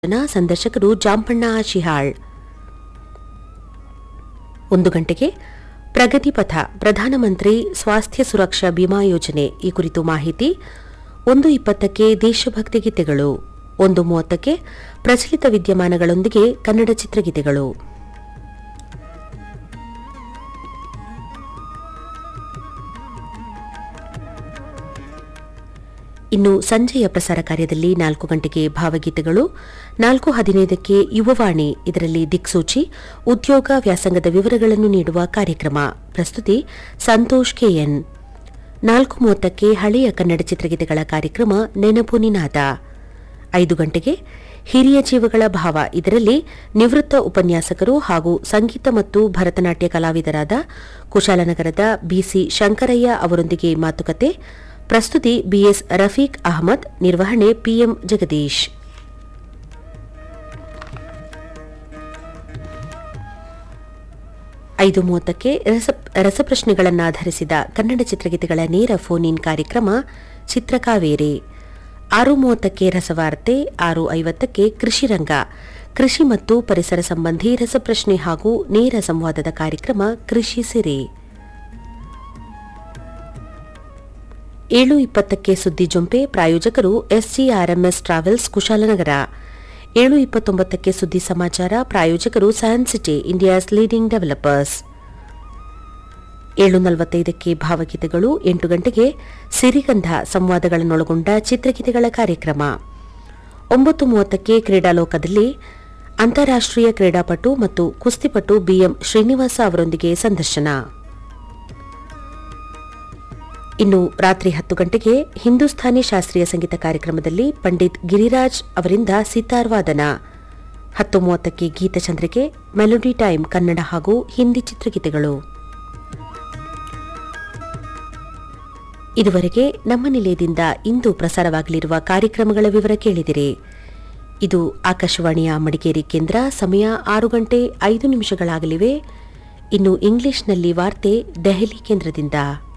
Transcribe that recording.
ಜನ ಸಂದರ್ಶಕರು ಜಾಂಪಣ್ಣ ಶಿಹಾಳ್ ಒಂದು ಗಂಟೆಗೆ ಪ್ರಗತಿಪಥ ಪ್ರಧಾನಮಂತ್ರಿ ಸ್ವಾಸ್ಥ್ಯ ಸುರಕ್ಷಾ ಬಿಮಾ ಯೋಜನೆ ಈ ಕುರಿತು ಮಾಹಿತಿ ಒಂದು ಇಪ್ಪತ್ತಕ್ಕೆ ದೇಶಭಕ್ತಿ ಗೀತೆಗಳು ಒಂದು ಮೂವತ್ತಕ್ಕೆ ಪ್ರಚಲಿತ ವಿದ್ಯಮಾನಗಳೊಂದಿಗೆ ಕನ್ನಡ ಚಿತ್ರಗೀತೆಗಳು ಇನ್ನು ಸಂಜೆಯ ಪ್ರಸಾರ ಕಾರ್ಯದಲ್ಲಿ ನಾಲ್ಕು ಗಂಟೆಗೆ ಭಾವಗೀತೆಗಳು ನಾಲ್ಕು ಹದಿನೈದಕ್ಕೆ ಯುವವಾಣಿ ಇದರಲ್ಲಿ ದಿಕ್ಸೂಚಿ ಉದ್ಯೋಗ ವ್ಯಾಸಂಗದ ವಿವರಗಳನ್ನು ನೀಡುವ ಕಾರ್ಯಕ್ರಮ ಪ್ರಸ್ತುತಿ ಸಂತೋಷ್ ಕೆಎನ್ ನಾಲ್ಕು ಮೂವತ್ತಕ್ಕೆ ಹಳೆಯ ಕನ್ನಡ ಚಿತ್ರಗೀತೆಗಳ ಕಾರ್ಯಕ್ರಮ ನೆನಪು ನಿನಾದ ಐದು ಗಂಟೆಗೆ ಹಿರಿಯ ಜೀವಗಳ ಭಾವ ಇದರಲ್ಲಿ ನಿವೃತ್ತ ಉಪನ್ಯಾಸಕರು ಹಾಗೂ ಸಂಗೀತ ಮತ್ತು ಭರತನಾಟ್ಯ ಕಲಾವಿದರಾದ ಕುಶಾಲನಗರದ ಬಿಸಿ ಶಂಕರಯ್ಯ ಅವರೊಂದಿಗೆ ಮಾತುಕತೆ ಪ್ರಸ್ತುತಿ ಬಿಎಸ್ ರಫೀಕ್ ಅಹಮದ್ ನಿರ್ವಹಣೆ ಪಿಎಂ ಜಗದೀಶ್ ಐದು ಮೂವತ್ತಕ್ಕೆ ರಸ ರಸಪ್ರಶ್ನೆಗಳನ್ನಾಧರಿಸಿದ ಕನ್ನಡ ಚಿತ್ರಗೀತೆಗಳ ನೇರ ಫೋನ್ ಇನ್ ಕಾರ್ಯಕ್ರಮ ಚಿತ್ರಕಾವೇರಿ ಆರು ಮೂವತ್ತಕ್ಕೆ ರಸವಾರ್ತೆ ಆರು ಐವತ್ತಕ್ಕೆ ಕೃಷಿ ರಂಗ ಕೃಷಿ ಮತ್ತು ಪರಿಸರ ಸಂಬಂಧಿ ರಸಪ್ರಶ್ನೆ ಹಾಗೂ ನೇರ ಸಂವಾದದ ಕಾರ್ಯಕ್ರಮ ಕೃಷಿ ಸಿರಿ ಏಳು ಇಪ್ಪತ್ತಕ್ಕೆ ಸುದ್ದಿ ಜೊಂಪೆ ಪ್ರಾಯೋಜಕರು ಎಸ್ಜಿಆರ್ಎಂಎಸ್ ಟ್ರಾವೆಲ್ಸ್ ಕುಶಾಲನಗರ ಏಳು ಇಪ್ಪತ್ತೊಂಬತ್ತಕ್ಕೆ ಸುದ್ದಿ ಸಮಾಚಾರ ಪ್ರಾಯೋಜಕರು science city India's leading developers ಏಳು ನಲವತ್ತೈದಕ್ಕೆ ಭಾವಗೀತೆಗಳು ಎಂಟು ಗಂಟೆಗೆ ಸಿರಿಗಂಧ ಸಂವಾದಗಳನ್ನೊಳಗೊಂಡ ಚಿತ್ರಗೀತೆಗಳ ಕಾರ್ಯಕ್ರಮ ಒಂಬತ್ತು ಮೂವತ್ತಕ್ಕೆ ಕ್ರೀಡಾಲೋಕದಲ್ಲಿ ಅಂತಾರಾಷ್ಟೀಯ ಕ್ರೀಡಾಪಟು ಮತ್ತು ಕುಸ್ತಿಪಟು ಬಿಎಂ ಶ್ರೀನಿವಾಸ ಅವರೊಂದಿಗೆ ಸಂದರ್ಶನ ಇನ್ನು ರಾತ್ರಿ ಹತ್ತು ಗಂಟೆಗೆ ಹಿಂದೂಸ್ಥಾನಿ ಶಾಸ್ತ್ರೀಯ ಸಂಗೀತ ಕಾರ್ಯಕ್ರಮದಲ್ಲಿ ಪಂಡಿತ್ ಗಿರಿರಾಜ್ ಅವರಿಂದ ಸಿತಾರ್ ವಾದನ ಹತ್ತು ಮೂವತ್ತಕ್ಕೆ ಗೀತಚಂದ್ರಿಕೆ ಮೆಲೋಡಿ ಟೈಮ್ ಕನ್ನಡ ಹಾಗೂ ಹಿಂದಿ ಚಿತ್ರಗೀತೆಗಳು ಇದುವರೆಗೆ ನಮ್ಮ ನಿಲಯದಿಂದ ಇಂದು ಪ್ರಸಾರವಾಗಲಿರುವ ಕಾರ್ಯಕ್ರಮಗಳ ವಿವರ ಕೇಳಿದಿರಿ ಇದು ಆಕಾಶವಾಣಿಯ ಮಡಿಕೇರಿ ಕೇಂದ್ರ ಸಮಯ ಆರು ಗಂಟೆ ಐದು ನಿಮಿಷಗಳಾಗಲಿವೆ ಇನ್ನು ಇಂಗ್ಲಿಷ್ನಲ್ಲಿ ವಾರ್ತೆ ದೆಹಲಿ ಕೇಂದ್ರದಿಂದ